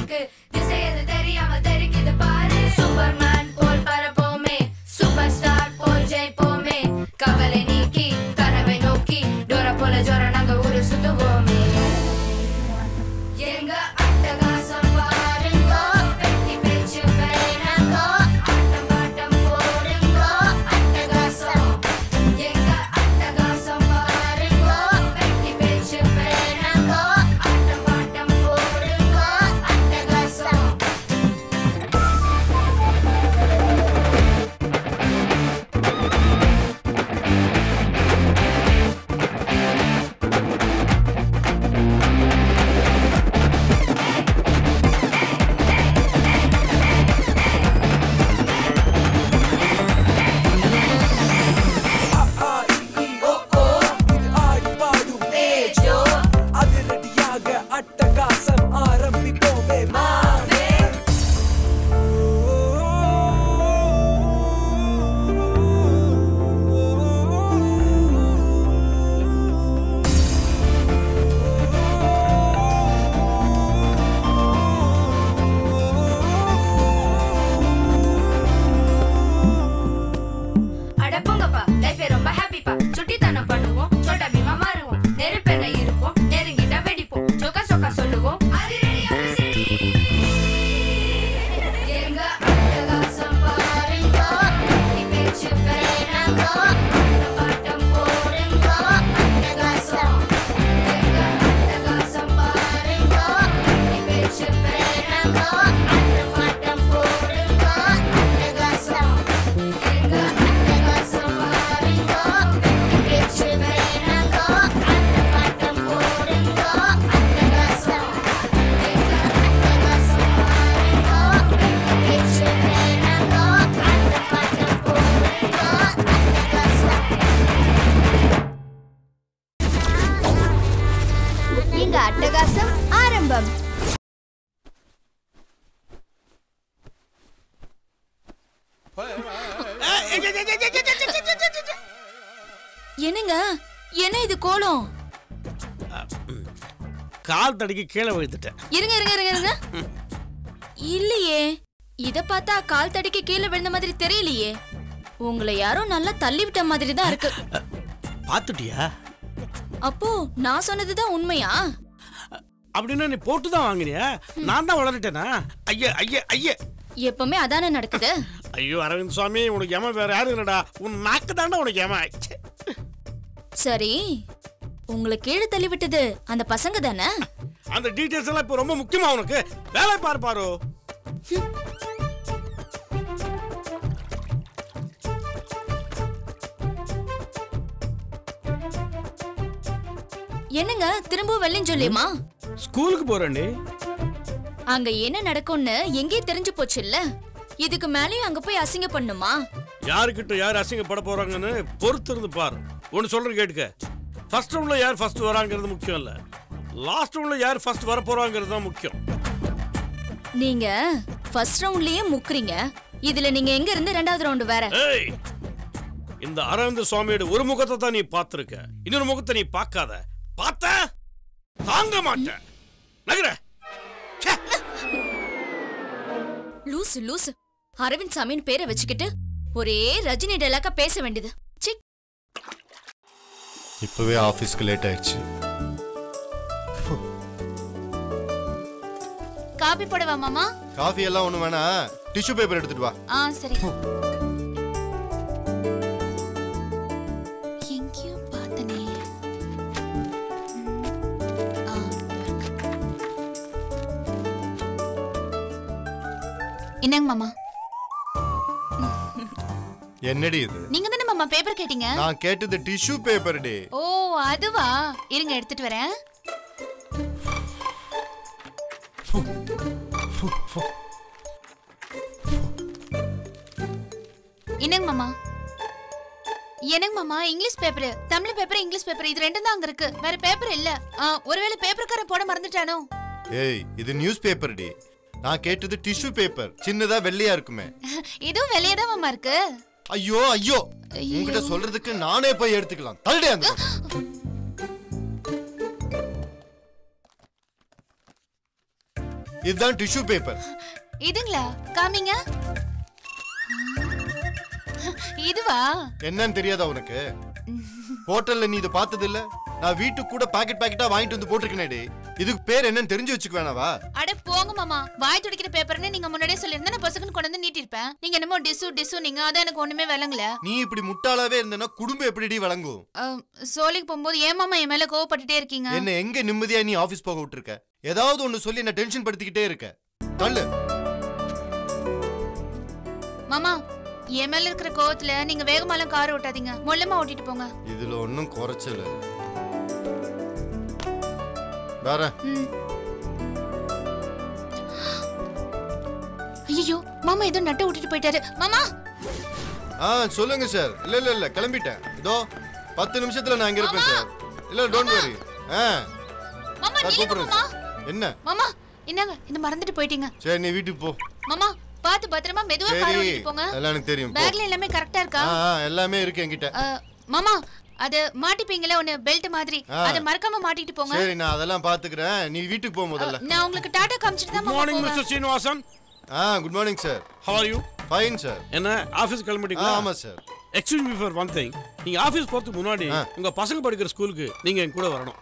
இருக்கு திசை எது தெரியாம தெரிக்குது பாரு சூப்பர்மேன் போல் பரப்போமே சூப்பர் ஸ்டார் போல் ஜெயிப்போமே கவலை நீக்கி கனவை நோக்கி டோர போல ஜோர நாங்க ஊரு சுத்துவோமே எங்க அட்டகாசம் பாருங்கோ பெட்டி பேச்சு வேணாங்கோ ஆட்டம் பாட்டம் போடுங்கோ அட்டகாசம் எங்க அட்டகாசம் பாருங்கோ பெட்டி பேச்சு வேணாங்கோ ஆட்டம் பாட்டம் போடுங்கோ அட்டகாசம் தேஜோ அதிரடியாக அட்டகாசம் ஆரம்பிப்போமே மாமே அட போங்கப்பா லைஃபே ரொம்ப ஹாப்பிப்பா சுட்டித்தனம் பண்ணுவோம் சோட்டா பீமா மாறுவோம் நெருப்பெண்ண இருப்போம் நெருங்கிட்டா வெடிப்போம் சொக்கா சொக்கா சொல்லுவோம் அதிரடி அதிசடி. எங்க அட்டகாசம் பாருங்கோ, கத்தி பேச்சு வேணாங்கோ, ஆட்டம் பாட்டம் போடுங்கோ, அட்டகாசம். எங்க அட்டகாசம் பாருங்கோ, கத்தி பேச்சு வேணாங்கோ, ஆட்டம் பாட்டம் போடுங்கோ, அட்டகாசம். எங்க அட்டகாசம் பாருங்கோ, கத்தி பேச்சு வேணாங்கோ, ஆட்டம் பாட்டம் போடுங்கோ, அட்டகாசம். எங்க அட்டகாசம் பாருங்கோ, கத்தி பேச்சு வேணாங்கோ, ஆட்டம் பாட்டம் போடுங்கோ, அட்டகாசம். எங்க அட்டகாசம் ஆரம்பம் என்னங்க என்ன இது கோலம் கால் தடிக்கு கீழே விழுந்துட்டேன் இருங்க இருங்க இருங்க இருங்க இல்லையே இத பார்த்தா கால் தடிக்கு கீழே விழுந்த மாதிரி தெரியலையே உங்களை யாரோ நல்லா தள்ளி விட்ட மாதிரி தான் இருக்கு பார்த்துட்டியா அப்போ நான் சொன்னதுதான் உண்மையா அப்படின்னா நீ போட்டு தான் வாங்கினியா நான் தான் வளர்ந்துட்டேனா ஐயா ஐயா ஐயா எப்பவுமே அதானே நடக்குது ஐயோ அரவிந்த் சுவாமி உனக்கு ஏமா வேற யாரும் இல்லடா உன் நாக்கு தாண்டா உனக்கு ஏமா சரி உங்களை கீழே தள்ளி விட்டது அந்த பசங்க தானே அந்த டீடைல்ஸ் எல்லாம் இப்போ ரொம்ப முக்கியமா உனக்கு வேலை பாரு பாரு என்னங்க திரும்ப வெள்ளையும் சொல்லியுமா ஸ்கூலுக்கு போறேன்டி அங்க என்ன நடக்கும்னு எங்கே தெரிஞ்சு போச்சு இல்ல இதுக்கு மேலேயும் அங்க போய் அசிங்க பண்ணுமா யாருக்கிட்ட யார் அசிங்கப்பட போறாங்கன்னு பொறுத்து இருந்து பாரு ஒன்னு சொல்றது கேட்டுக்க ஃபர்ஸ்ட் ரவுண்ட்ல யார் ஃபர்ஸ்ட் வராங்கிறது முக்கியம் இல்ல லாஸ்ட் ரவுண்ட்ல யார் ஃபர்ஸ்ட் வர போறாங்கிறது தான் முக்கியம் நீங்க ஃபர்ஸ்ட் ரவுண்ட்லயே முக்குறீங்க இதுல நீங்க எங்க இருந்து ரெண்டாவது ரவுண்ட் வேற ஏய் இந்த அரவிந்த் சுவாமியோட ஒரு முகத்தை தான் நீ பார்த்திருக்க இன்னொரு முகத்தை நீ பார்க்காத பார்த்த தாங்க மாட்டேன் நகர லூசு லூசு அரவிந்த் சாமின்னு பேரை வச்சுக்கிட்டு ஒரே ரஜினி டைலாக்கா பேச வேண்டியது சி இப்பவே ஆஃபீஸ்க்கு லேட் ஆயிடுச்சு காபி போடவா மாமா காஃபி எல்லாம் ஒண்ணு வேணா டிஷ்யூ பேப்பர் எடுத்துட்டு வா ஆ சரி எங்கேயோ பார்த்தனே ம். ஆ, இதோ இருக்கு. என்னங்க மாமா என்னடி இது நீங்க தானே மாமா பேப்பர் கேட்டீங்க நான் கேட்டது டிஷ்யூ பேப்பர் டே ஓ அதுவா இருங்க எடுத்துட்டு வரேன் என்னங்க மாமா என்னங்க மாமா English paper Tamil paper English paper இது ரெண்டும் தான் அங்க இருக்கு வேற பேப்பர் இல்ல ஆ, ஒருவேளை பேப்பர்காரன் போட மறந்துட்டானோ ஏய் இது நியூஸ் பேப்பர் டே நான் கேட்டது டிஷ்யூ பேப்பர் சின்னதா வெள்ளையா இருக்குமே இதுவும் வெளியே தான் மாமா இருக்கு ஐயோ ஐயோ ஐயோ. உன்கிட்ட சொல்றதுக்கு நானே போய் எடுத்துக்கலாம் தள்ளுடே அந்த பக்கம். இதுதான் டிஷ்யூ பேப்பர் இதுங்களா காமிங்க இதுவா என்னன்னு தெரியாதா உனக்கு ஹோட்டல்ல நீ இதை பார்த்தது இல்ல நான் வீட்டுக்கு கூட பாக்கெட் பாக்கெட்டா வாங்கிட்டு வந்து போட்டிருக்கேனேடி இதுக்கு பேர் என்னன்னு தெரிஞ்சு வச்சுக்க வேணாவா அட போங்க மாமா வாய் துடைக்கிற பேப்பர்னு நீங்க முன்னாடியே சொல்லியிருந்தா நான் பொசுக்குன்னு கொண்டு வந்து நீட்டிருப்பேன் நீங்க என்னமோ டிசு டிசு நீங்க அதான் எனக்கு ஒண்ணுமே விளங்கல நீ இப்படி முட்டாளாவே இருந்தனா குடும்பம் எப்படிடி வழங்கும் அஹ், சோலிக்கு போகும்போது ஏன் மாமா என் மேல கோவப்பட்டுட்டே இருக்கீங்க என்ன எங்க நிம்மதியா நீ ஆபீஸ் போக விட்டுருக்க ஏதாவது ஒண்ணு சொல்லி என்ன டென்ஷன் படுத்திக்கிட்டே இருக்க தள்ளு மாமா என் மேல இருக்கிற கோவத்துல நீங்க வேகமாலாம் கார் ஓட்டாதீங்க மொல்லமா ஓட்டிட்டு போங்க இதுல ஒன்னும் குறைச்சல வேற ம். ஐயோ மாமா ஏதோ நட்டை விட்டுட்டு போயிட்டாரு மாமா ஆ சொல்லுங்க சார் இல்ல இல்ல இல்ல கிளம்பிட்டேன் இதோ பத்து நிமிஷத்துல நான் இங்க இருப்பேன் சார் இல்ல டோன்ட் வரி ஆ மாமா சார் நில்லுங்க கூப்பிடுறேன் மாமா சார். என்ன மாமா என்னங்க இந்த மறந்துட்டு போயிட்டீங்க சரி நீ வீட்டுக்கு போ மாமா பார்த்து பத்திரமா மெதுவா கார் சரி ஓட்டிட்டு போங்க எல்லாம் எனக்கு தெரியும் போ. பேக்ல எல்லாமே கரெக்டா இருக்கா ஆ ஆ, எல்லாமே இருக்கு என்கிட்ட அஹ், மாமா அது மாட்டிப்பீங்களே ஒன்னு பெல்ட் மாதிரி ஆ. அத மறக்காம மாட்டிட்டு போங்க சரி நான் அதெல்லாம் பாத்துக்கிறேன் நீ வீட்டுக்கு போ முதல்ல நான் உங்களுக்கு டாடா காமிச்சிட்டு தான் மாமா மார்னிங் போவேன் மிஸ்டர் சீனிவாசன் ஆ good morning sir how are you fine sir என்ன ஆபீஸ் ஆ கிளம்பிட்டீங்களா ஆமா sir excuse me for one thing நீங்க ஆபீஸ் போறதுக்கு முன்னாடி ஆ. உங்க பசங்க படிக்கிற ஸ்கூலுக்கு நீங்க என் கூட வரணும்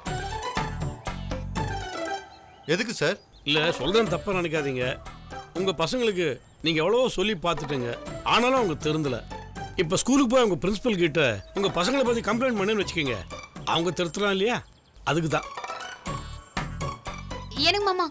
எதுக்கு சார் இல்ல சொல்றேன் தப்பா நினைக்காதீங்க உங்க பசங்களுக்கு நீங்க எவ்வளவோ சொல்லி பார்த்துட்டுங்க ஆனாலும் அவங்க திருந்தல இப்ப ஸ்கூலுக்கு போய் உங்க பிரின்சிபல் கிட்ட உங்க பசங்களை பத்தி கம்ப்ளைண்ட் பண்ணுன்னு வச்சுக்கோங்க அவங்க திருத்தலாம் இல்லையா அதுக்கு தான் எனக்கு மாமா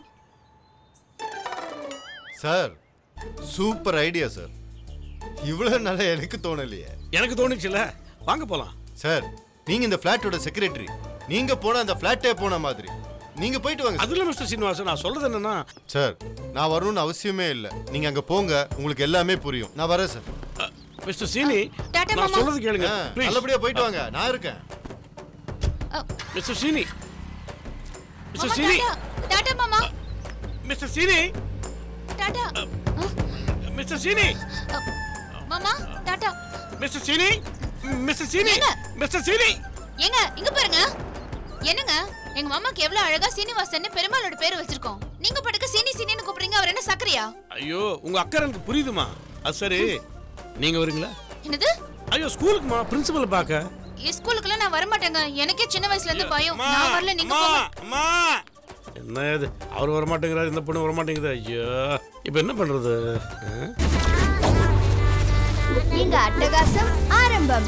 சார் சூப்பர் ஐடியா சார் இவ்வளவு நல்லா எனக்கு தோணலையே எனக்கு தோணுச்சுல வாங்க போலாம் சார் நீங்க இந்த பிளாட்டோட செக்ரட்டரி நீங்க போன அந்த பிளாட்டே போன மாதிரி நீங்க போயிட்டு வாங்க சார். அதுல மிஸ்டர் சீனிவாசன் நான் சொல்றது என்னன்னா சார் நான் வரணும்னு அவசியமே இல்லை நீங்க அங்க போங்க உங்களுக்கு எல்லாமே புரியும் நான் வரேன் சார் மிஸ்டர் சீனி டாடா நான் மாமா. சொல்றது கேளுங்க ஆ, ப்ளீஸ் நல்லபடியா போயிட்டு வாங்க நான் இருக்கேன் மிஸ்டர் சீனி மிஸ்டர் மாமா சீனி டாடா டாடா மாமா மிஸ்டர் சீனி டாடா மிஸ்டர் சீனி அஹ், மாமா டாடா மிஸ்டர் சீனி மிஸ்டர் சீனி ஏங்க? மிஸ்டர் சீனி ஏங்க இங்க பாருங்க என்னங்க எங்க மாமாக்கு எவ்வளவு அழகா சீனிவாசன் பெருமாளோட பேர் வச்சிருக்கோம் நீங்க படுக்க சீனி சீனின்னு கூப்பிடுறீங்க அவர் என்ன சக்கரையா ஐயோ உங்க அக்கறை எனக்கு புரியுதுமா அது சரி நீங்க வரீங்களா என்னது ஐயோ ஸ்கூலுக்குமா பிரின்சிபல் பார்க்க என் ஸ்கூலுக்குலாம் நான் வர மாட்டேங்க எனக்கே சின்ன வயசுல இருந்து பயம் அம்மா, நான் வரல நீங்க அம்மா, போங்க அம்மா. என்ன இது அவர் வர மாட்டேங்கிறார் இந்த பொண்ணு வர மாட்டேங்குது ஐயோ இப்போ என்ன பண்றது ஆ? எங்க அட்டகாசம் ஆரம்பம்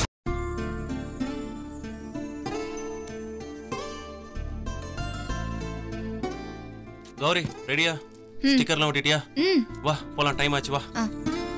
கௌரி ரெடியா ஸ்டிக்கர்லாம் ஒட்டிட்டியா ம் வா போலாம் டைம் ஆச்சு வா ஆ.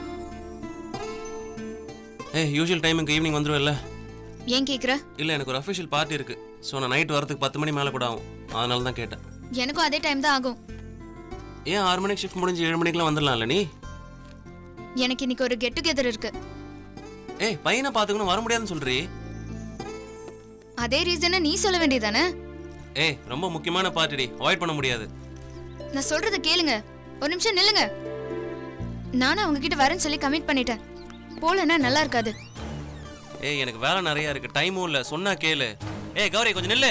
ஏய் யூஷுவல் டைமுக்கு ஈவினிங் வந்துருவல்ல ஏன் கேக்குற இல்ல எனக்கு ஒரு அஃபிஷியல் பார்ட்டி இருக்கு ஸோ நான் நைட் வரதுக்கு பத்து மணி மேலே கூட ஆகும் அதனால தான் கேட்டேன் எனக்கும் அதே டைம் தான் ஆகும் ஏன் ஆறு மணிக்கு ஷிஃப்ட் முடிஞ்சு ஏழு மணிக்கெல்லாம் வந்துடலாம்ல நீ எனக்கு இன்னைக்கு ஒரு கெட் டுகெதர் இருக்கு ஏய் பையனை பார்த்துக்கணும் வர முடியாதுன்னு சொல்றீ அதே ரீசனை நீ சொல்ல வேண்டியதானே ஏய் ரொம்ப முக்கியமான பார்ட்டிடி அவாய்ட் பண்ண முடியாது நான் சொல்றத கேளுங்க ஒரு நிமிஷம் நில்லுங்க நானும் அவங்க கிட்ட வரேன்னு சொல்லி கமிட் பண்ணிட்டேன் போலன்னா நல்லா இருக்காது ஏய் எனக்கு வேலை நிறைய இருக்கு டைமும் இல்ல சொன்னா கேளு ஏய் கௌரி கொஞ்சம் நில்லு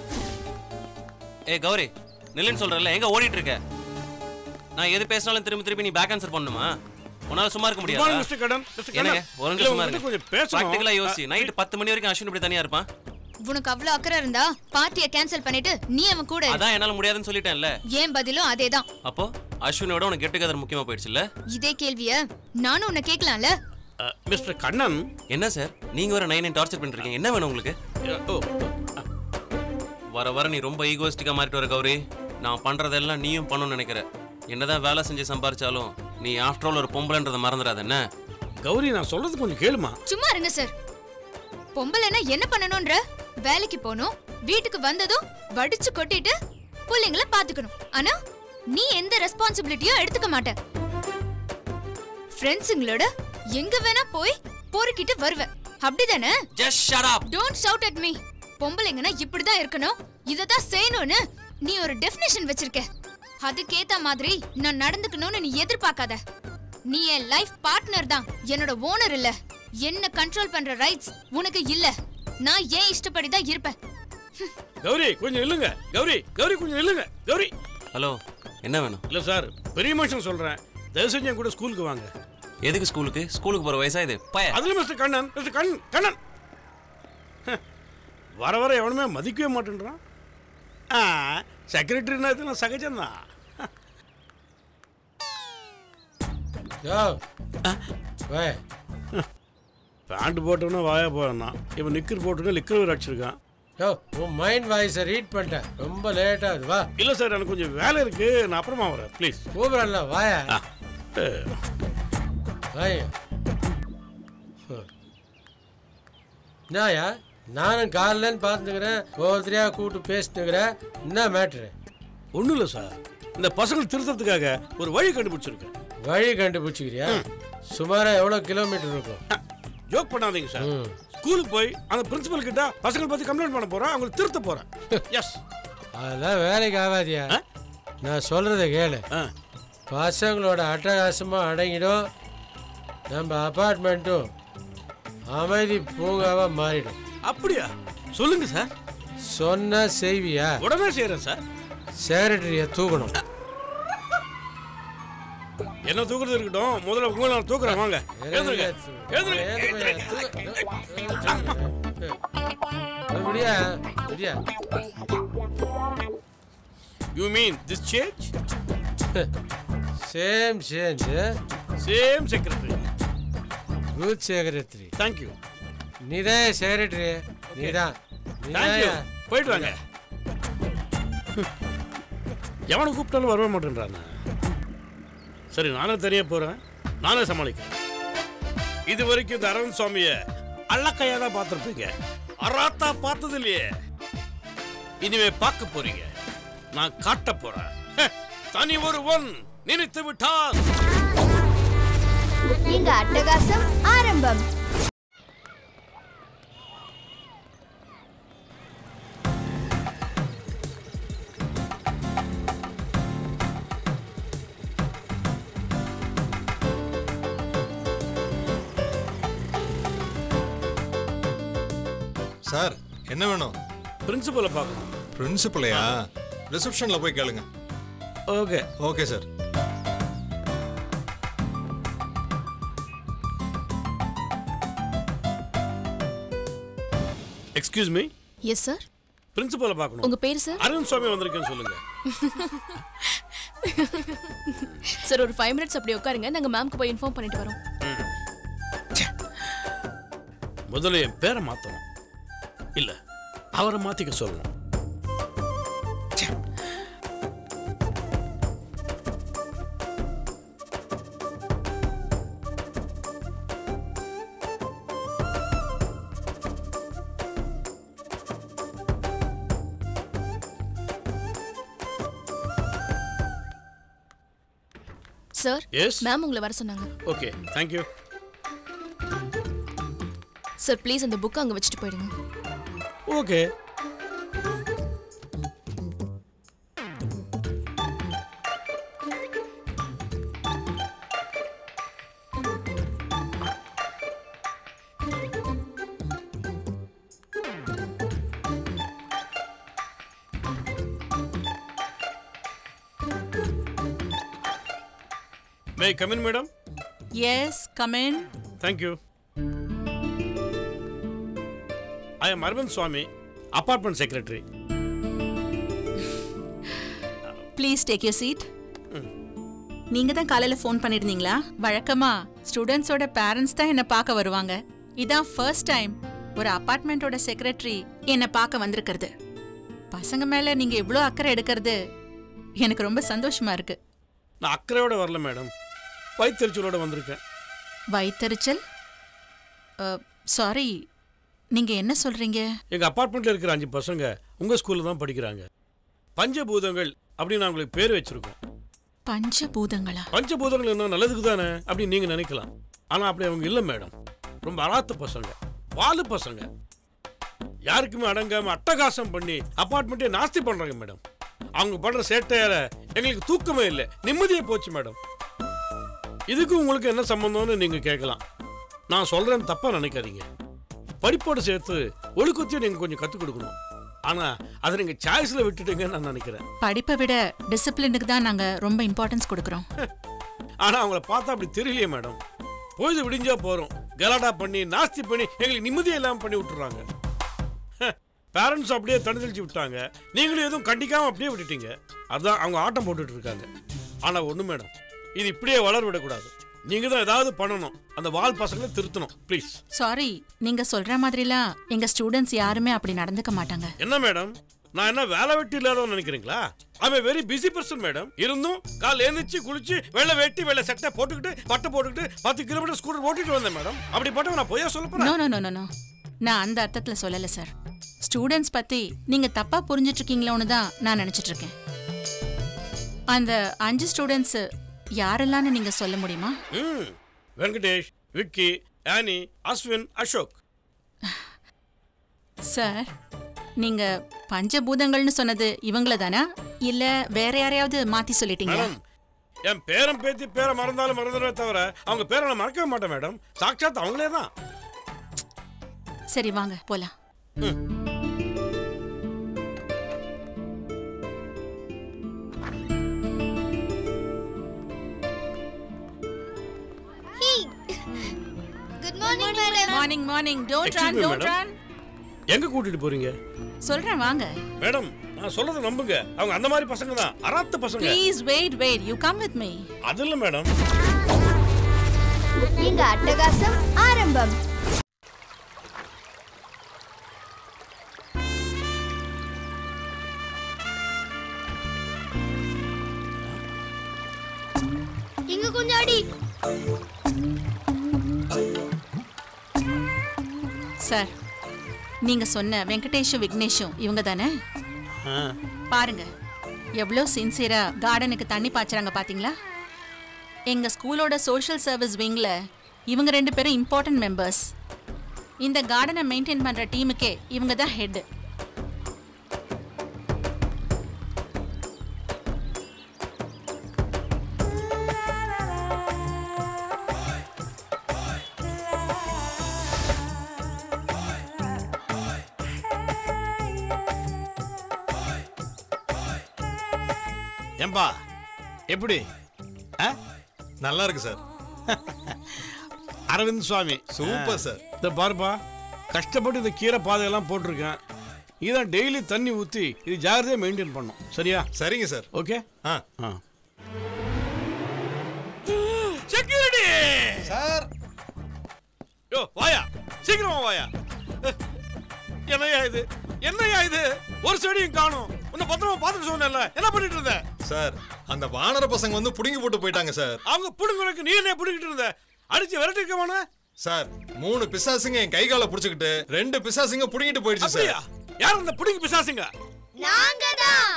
ஏய் கௌரி நில்லுன்னு சொல்றல எங்க ஓடிட்டு இருக்க நான் எது பேசினாலும் திரும்பி திரும்பி நீ பேக் ஆன்சர் பண்ணுமா உன்னால சும்மா இருக்க Good morning, முடியாது Mr. கடன். Mr. என்னங்க கடன். ஒரு இல்ல, நிமிஷம் சும்மா உங்ககிட்ட கொஞ்சம் இருங்க பேசணும். ப்ராக்டிகலா யோசி நைட் பத்து மணி வரைக்கும் அஸ்வின் இப்படி தனியா இருப்பான் உனக்கு அவ்வளவு அக்கறை இருந்தா பார்ட்டியை கேன்சல் பண்ணிட்டு நீ அவன் கூட இரு. அதான் என்னால முடியாதுன்னு சொல்லிட்டேன்ல ஏன் பதிலும் அதேதான் அப்போ அஸ்வினோட உனக்கு கெட் டுகெதர் முக்கியமா போயிடுச்சுல்ல இதே கேள்விய நானும் உன்னை கேட்கலாம்ல அஹ், மிஸ்டர் கண்ணன் என்ன சார் நீங்க வர நைன் நைன் டார்ச்சர் பண்ணிட்டு இருக்கீங்க என்ன வேணும் உங்களுக்கு அஹ், ஓ வர வர நீ ரொம்ப ஈகோஸ்டிக்கா மாறிட்டு வர கௌரி நான் பண்றதெல்லாம் நீயும் பண்ணணும்னு நினைக்கிற என்னதான் வேலை செஞ்சு சம்பாரிச்சாலும் நீ ஆஃப்டர் ஆல் ஒரு பொம்பளைன்றதை மறந்துடாத என்ன கௌரி நான் சொல்றது கொஞ்சம் கேளுமா சும்மா இருங்க சார் பொம்பளைன்னா என்ன பண்ணணும்ன்ற வேலைக்கு போகணும் வீட்டுக்கு வந்ததும் வடிச்சு கொட்டிட்டு புள்ளைங்கள பாத்துக்கணும் ஆனா நீ எந்த ரெஸ்பான்சிபிலிட்டியும் எடுத்துக்க மாட்ட ஃப்ரெண்ட்ஸுங்களோட எங்க வேணா போய் பொறுக்கிட்டு வருவ அப்படிதானே just shut up don't shout at me பொம்பளைங்கன்னா இப்படிதான் இருக்கணும் இததான் செய்யணும்னு நீ ஒரு டெஃபினேஷன் வச்சிருக்க அதுக்கேத்த மாதிரி நான் நடந்துக்கணும்னு நீ எதிர்பார்க்காத நீ என் லைஃப் பார்ட்னர் தான் என்னோட ஓனர் இல்ல என்ன கண்ட்ரோல் பண்ற ரைட்ஸ் உனக்கு இல்ல நான் ஏன் இஷ்டப்படி தான் இருப்பேன் கௌரி கொஞ்சம் இல்லுங்க கௌரி கௌரி கொஞ்சம் இல்லுங்க கௌரி ஹலோ என்ன வேணும் இல்லை சார் பெரிய மனுஷன் சொல்கிறேன் தயவு செஞ்சு என் கூட ஸ்கூலுக்கு வாங்க எதுக்கு ஸ்கூலுக்கு ஸ்கூலுக்கு போற வயசா இது பய அதில் மிஸ்டர் கண்ணன் மிஸ்டர் கண் கண்ணன் ஹ, வர வர எவனுமே மதிக்கவே மாட்டேன்றான் ஆ செக்ரட்டரினா இதெல்லாம் சகஜம்தான் யோ வே பேண்ட் போட்டவனா வாயா போறான் இவன் நிக்கர் போட்டுருக்க லிக்கர் வேறு அடிச்சிருக்கான் யோ உன் மைண்ட் வாய்ஸை ரீட் பண்ணிட்டேன் ரொம்ப லேட் ஆகுது வா இல்லை சார் எனக்கு கொஞ்சம் வேலை இருக்கு நான் அப்புறமா வரேன் ப்ளீஸ் கூப்பிடல வாயா வாயா என்னயா நானும் காலையிலன்னு பார்த்துக்கிறேன் ஒவ்வொருத்தரையா கூப்பிட்டு பேசிட்டுக்கிறேன் என்ன மேட்ரு ஒன்றும் இல்லை சார் இந்த பசங்களை திருத்தத்துக்காக ஒரு வழி கண்டுபிடிச்சிருக்கேன் வழி கண்டுபிடிச்சிக்கிறியா சுமாரா எவ்வளோ கிலோமீட்டர் இருக்கும் ஜோக் பண்ணாதீங்க சார் ம். ஸ்கூலுக்கு போய் அந்த பிரின்சிபல் கிட்ட பசங்களை பற்றி கம்ப்ளைண்ட் பண்ண போகிறேன் அவங்களை திருத்த போகிறேன் எஸ் அதெல்லாம் வேலைக்கு ஆகாதியா ஆ? நான் சொல்கிறத கேளு ஆ பசங்களோட அட்டகாசமாக அடங்கிடும் நம்ம அப்பார்ட்மெண்ட்டும் அமைதி பூங்காவாக மாறிடும் அப்படியா சொல்லுங்க சார் சொன்னா செய்வியா உடனே செய்கிறேன் சார் செக்ரட்டரியை தூக்கணும் என்ன தூக்குறது இருக்கட்டும் முதல்ல உங்களை நான் தூக்குறேன் வாங்க எழுந்துருங்க எழுந்துருங்க விடியா விடியா you mean this change same change same secretary good secretary thank you நீதான் செக்ரட்டரி நீதான் தேங்க்யூ நீதான் போயிட்டு வாங்க எவனை கூப்பிட்டாலும் வரவே மாட்டேன்றாங்க சரி நானே தனியா போறேன் நானே சமாளிக்கிறேன் இது வரைக்கும் இந்த அரவிந்த் சுவாமிய அள்ளக்கையா தான் பார்த்துருப்பீங்க அராத்தா பார்த்தது இல்லையே இனிமே பார்க்க போறீங்க நான் காட்ட போறேன் ஹே, தனி ஒருவன் நினைத்து விட்டான் இங்க அட்டகாசம் ஆரம்பம் சார் என்ன வேணும் பிரின்சிபலை பார்க்கணும் பிரின்சிபலையா ரிசப்ஷன்ல போய் கேளுங்க okay okay sir excuse me yes sir பிரின்சிபலை பார்க்கணும் உங்க பேர் சார் அரவிந்த் சுவாமி வந்திருக்கேன்னு சொல்லுங்க சார் ஒரு ஃபைவ் மினிட்ஸ் அப்படி உட்காருங்க நாங்க மேம்க்கு போய் இன்ஃபார்ம் பண்ணிட்டு வரோம் முதல்ல என் பேரை மாத்தணும் இல்ல அவரை மாத்திக்க சொல்லணும் ச்சே. சார் எஸ் மேம் உங்களை வர சொன்னாங்க ஓகே தேங்க்யூ சார் ப்ளீஸ் அந்த புக் அங்க வச்சுட்டு போயிடுங்க okay may come in madam Yes, come in. Thank you I am Aravind Swamy apartment secretary Please take your seat. நீங்க தான் காலையில ஃபோன் பண்ணிருந்தீங்களா வழக்கமா ஸ்டூடெண்ட்ஸோட பேரண்ட்ஸ் தான் என்ன பார்க்க வருவாங்க இதான் ஃபர்ஸ்ட் டைம் ஒரு அபார்ட்மெண்ட்டோட செக்ரட்டரி என்ன பார்க்க வந்திருக்கிறது பசங்க மேல நீங்க இவ்ளோ அக்கறை எடுக்கிறது எனக்கு ரொம்ப சந்தோஷமா இருக்கு நான் அக்கறையோட வரல மேடம் வயிற்றுச்சலோட வந்திருக்கேன் வயித்தெரிச்சல் சாரி நீங்க என்ன சொல்றீங்க எங்கள் அப்பார்ட்மெண்ட்டில் இருக்கிற அஞ்சு பசங்க உங்கள் ஸ்கூலில் தான் படிக்கிறாங்க பஞ்சபூதங்கள் அப்படின்னு நான் உங்களுக்கு பேர் வச்சிருக்கோம் பஞ்சபூதங்களா பஞ்சபூதங்கள் என்ன நல்லதுக்கு தானே அப்படின்னு நீங்கள் நினைக்கலாம் ஆனால் அப்படி அவங்க இல்லை மேடம் ரொம்ப அராத்த பசங்க வாலு பசங்க யாருக்குமே அடங்காம அட்டகாசம் பண்ணி அப்பார்ட்மெண்ட்டே நாஸ்தி பண்றாங்க மேடம் அவங்க பண்ற சேட்டையால எங்களுக்கு தூக்கமே இல்லை நிம்மதியே போச்சு மேடம் இதுக்கு உங்களுக்கு என்ன சம்பந்தம்னு நீங்க கேட்கலாம் நான் சொல்றேன் தப்பா நினைக்காதீங்க படிப்போடு சேர்த்து ஒழுக்கத்தையும் நீங்க கொஞ்சம் கற்றுக் கொடுக்கணும் ஆனா அதை நீங்க சாய்ஸ்ல விட்டுட்டீங்கன்னு நான் நினைக்கிறேன் படிப்பை விட டிசிப்ளினுக்கு தான் நாங்க ரொம்ப இம்பார்ட்டன்ஸ் கொடுக்குறோம் ஆனா அவங்கள பார்த்தா அப்படி தெரியலையே மேடம் பொழுது விடிஞ்சா போறோம் கலாட்டா பண்ணி நாஸ்தி பண்ணி எங்களுக்கு நிம்மதியே இல்லாம பண்ணி விட்டுறாங்க பேரண்ட்ஸ் அப்படியே தடுதளிச்சு விட்டாங்க நீங்களும் எதுவும் கண்டிக்காம அப்படியே விட்டுட்டீங்க அதான் அவங்க ஆட்டம் போட்டுட்டு இருக்காங்க ஆனா ஒண்ணு மேடம் இது இப்படியே வளர விடக்கூடாது நீங்க தான் ஏதாவது பண்ணணும் அந்த வால் பசங்களை திருத்தணும் ப்ளீஸ் சாரி நீங்க சொல்ற மாதிரிலாம் எங்க ஸ்டூடெண்ட்ஸ் யாருமே அப்படி நடந்துக்க மாட்டாங்க என்ன மேடம் நான் என்ன வேலை வெட்டி இல்லாதவன் நினைக்கிறீங்களா அவன் வெரி பிஸி பர்சன் மேடம் இருந்தும் கால் எழுந்திரிச்சு குளிச்சு வெள்ளை வெட்டி வெள்ளை சட்டை போட்டுக்கிட்டு பட்டை போட்டுக்கிட்டு பத்து கிலோமீட்டர் ஸ்கூட்டர் ஓட்டிட்டு வந்தேன் மேடம் அப்படிப்பட்டவன் நான் பொய்யா சொல்ல நோ போறேன் நோ நோ நோ நோ நான் அந்த அர்த்தத்துல சொல்லல சார் ஸ்டூடெண்ட்ஸ் பத்தி நீங்க தப்பா புரிஞ்சிட்டு இருக்கீங்களோன்னு தான் நான் நினைச்சிட்டு இருக்கேன் அந்த அஞ்சு ஸ்டூடெண்ட்ஸ் யாரெல்லாம்னு நீங்க சொல்ல முடியுமா ம் வெங்கடேஷ் விக்கி ஆனி அஸ்வின் அசோக் சார் நீங்க பஞ்சபூதங்கள்னு சொன்னது இவங்கள தானா இல்ல வேற யாரையாவது மாத்தி சொல்லிட்டீங்களா மேடம் என் பேரன் பேத்தி பேரை மறந்தாலும் மறந்துடுவே தவிர அவங்க பேரை நான் மறக்கவே மாட்டேன் மேடம் சாட்சாத் அவங்களே தான் சரி வாங்க போலாம் good morning madam morning morning don't Excuse run me, don't madam. Run எங்க கூட்டிட்டு போறீங்க சொல்றேன் வாங்க மேடம் நான் சொல்றதை நம்புங்க அவங்க அந்த மாதிரி பசங்க தான் அராத்த பசங்க please wait wait you come with me அது இல்ல மேடம் எங்க அட்டகாசம் ஆரம்பம் இங்க கொஞ்சம் அடி சார் நீங்க சொன்ன வெங்கடேஷும் விக்னேஷும் இவங்க தானே பாருங்க எவ்வளோ சின்சியரா கார்டனுக்கு தண்ணி பாய்ச்சறாங்க பாத்தீங்களா எங்க ஸ்கூலோட சோஷியல் சர்வீஸ் விங்ல இவங்க ரெண்டு பேரும் இம்பார்ட்டன்ட் மெம்பர்ஸ் இந்த கார்டனை மெயின்டைன் பண்ற டீமுக்கே இவங்க தான் ஹெட் ஏம்பா எப்படி ஆ? நல்லா இருக்கு sir Aravind Swamy super sir இந்த பாருப்பா கஷ்டப்பட்டு இந்த கீரை பாதையெல்லாம் போட்டிருக்கேன் இதான் டெய்லி தண்ணி ஊற்றி இது ஜாகிரதையாக மெயின்டைன் பண்ணும் சரியா சரிங்க சார் ஓகே ஆ ஆ செக்யூரிட்டி சார் யோ வாயா சீக்கிரமா வாயா அஹ், என்னய்யா இது என்னய்யா இது ஒரு செடியும் காணும் உன்னை பத்திரமா பார்த்துக்க சொன்னேன்ல என்ன பண்ணிட்டு இருந்த சார் அந்த வானர பசங்க வந்து புடுங்கி போட்டு போயிட்டாங்க சார் அவங்க புடுங்குறதுக்கு நீ என்ன பிடிக்கிட்டு இருந்த அடிச்சு விரட்டி இருக்க வேணா சார் மூணு பிசாசுங்க என் கை காலை புடிச்சுக்கிட்டு ரெண்டு பிசாசுங்க புடுங்கிட்டு போயிடுச்சு அப்படியா சார் யார் அந்த புடுங்கி பிசாசுங்க நாங்க தான்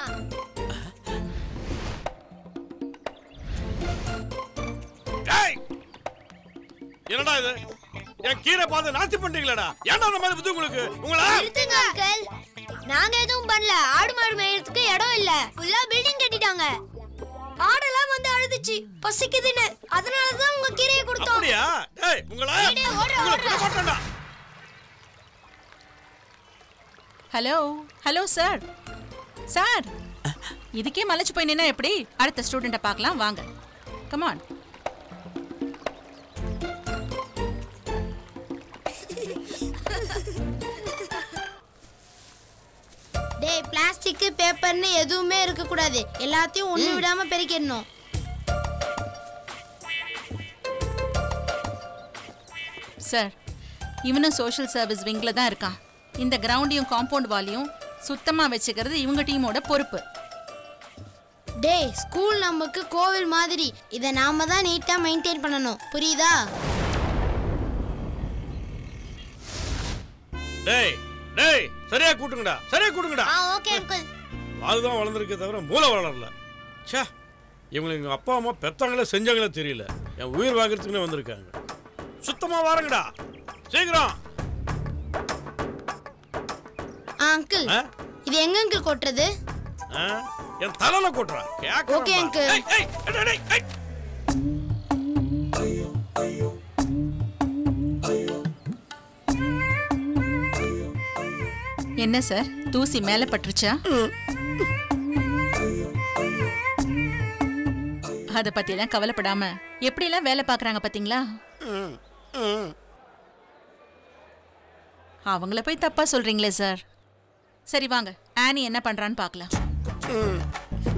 டேய் என்னடா இது என் கீரை பார்த்து நாஸ்தி பண்றீங்களடா ஏன்டா அந்த மாதிரி புத்தி உங்களுக்கு உங்களா நிறுத்துங்க அங்கிள் நாங்க எதுவும் பண்ணல ஆடு மாடு மேயறதுக்கு இடம் இல்ல ஃபுல்லா பில்டிங் கட்டிட்டாங்க ஆடெல்லாம் வந்து அழுதுச்சு பசிக்குதுன்னு அதனால தான் உங்க கீரையை கொடுத்தோம் அப்படியா டேய் உங்களா டேய், ஓடுறா, உங்களை ஓடுறா. விட மாட்டேன்டா ஹலோ ஹலோ சார் சார் இதுக்கே மலைச்சு போய் நின்னா எப்படி அடுத்த ஸ்டூடெண்ட்டை பார்க்கலாம் வாங்க கமான் டேய் பிளாஸ்டிக் பேப்பர்னு எதுவுமே இருக்க கூடாது எல்லாத்தையும் ஒண்ணு விடாம பெருக்கிடணும் சார் இவனும் சோஷியல் சர்வீஸ் விங்கில் தான் இருக்கான் இந்த கிரவுண்டையும் காம்பவுண்ட் வாலையும் சுத்தமாக வச்சுக்கிறது இவங்க டீமோட பொறுப்பு டேய் ஸ்கூல் நமக்கு கோவில் மாதிரி இதை நாம தான் நீட்டா மெயின்டைன் பண்ணணும் புரியுதா டேய் டேய் சரியா கூட்டுங்கடா சரியா கூட்டுங்கடா ஆ ஓகே அங்கிள் அதுதான் வளர்ந்துருக்கே தவிர மூளை வளரல ச்சே இவங்களை எங்கள் அப்பா அம்மா பெத்தாங்களே செஞ்சாங்களே தெரியல என் உயிர் வாங்குறதுக்குன்னே வந்திருக்காங்க சுத்தமா வாருங்கடா சீக்கிரம் அங்கிள் ஆ? இது எங்க அங்கிள் கொட்டுறது ஆ? என் தலையில கொட்டுறா Okay, uncle. கேட்க என்ன சார் தூசி மேல பட்டுருச்சா அத பத்தியெல்லாம் கவலைப்படாம எப்படியெல்லாம் வேலை பார்க்கறாங்க பாத்தீங்களா அவங்கள போய் தப்பா சொல்றீங்களே சார் சரி வாங்க ஆனி என்ன பண்றான்னு பார்க்கலாம்